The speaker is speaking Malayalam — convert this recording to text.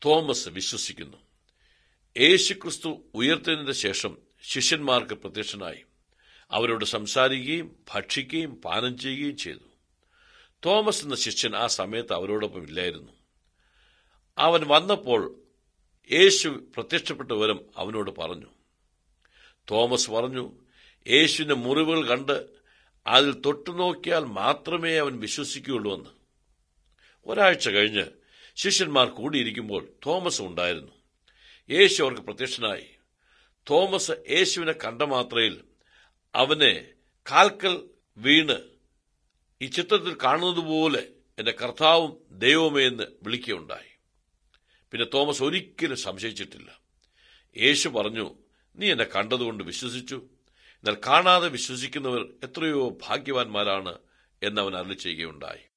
തോമസ് വിശ്വസിക്കുന്നു യേശുക്രിസ്തു ഉയർത്തതിന് ശേഷം ശിഷ്യന്മാർക്ക് പ്രത്യക്ഷനായി അവരോട് സംസാരിക്കുകയും ഭക്ഷിക്കുകയും പാനം ചെയ്യുകയും ചെയ്തു തോമസ് എന്ന ശിഷ്യൻ ആ സമയത്ത് അവരോടൊപ്പം ഇല്ലായിരുന്നു അവൻ വന്നപ്പോൾ യേശു പ്രത്യക്ഷപ്പെട്ട വിവരം അവനോട് പറഞ്ഞു തോമസ് പറഞ്ഞു യേശുവിന്റെ മുറിവുകൾ കണ്ട് അതിൽ തൊട്ടുനോക്കിയാൽ മാത്രമേ അവൻ വിശ്വസിക്കുകയുള്ളൂ എന്ന് ഒരാഴ്ച കഴിഞ്ഞ് ശിഷ്യന്മാർ കൂടിയിരിക്കുമ്പോൾ തോമസ് ഉണ്ടായിരുന്നു യേശു അവർക്ക് പ്രത്യക്ഷനായി തോമസ് യേശുവിനെ കണ്ട മാത്രയിൽ അവനെ കാൽക്കൽ വീണ് ഈ ചിത്രത്തിൽ കാണുന്നതുപോലെ എന്റെ കർത്താവും ദൈവമേ എന്ന് വിളിക്കുകയുണ്ടായി പിന്നെ തോമസ് ഒരിക്കലും സംശയിച്ചിട്ടില്ല യേശു പറഞ്ഞു നീ എന്നെ കണ്ടതുകൊണ്ട് വിശ്വസിച്ചു എന്നാൽ കാണാതെ വിശ്വസിക്കുന്നവർ എത്രയോ ഭാഗ്യവാന്മാരാണ് എന്നവൻ അരളി ചെയ്യുകയുണ്ടായി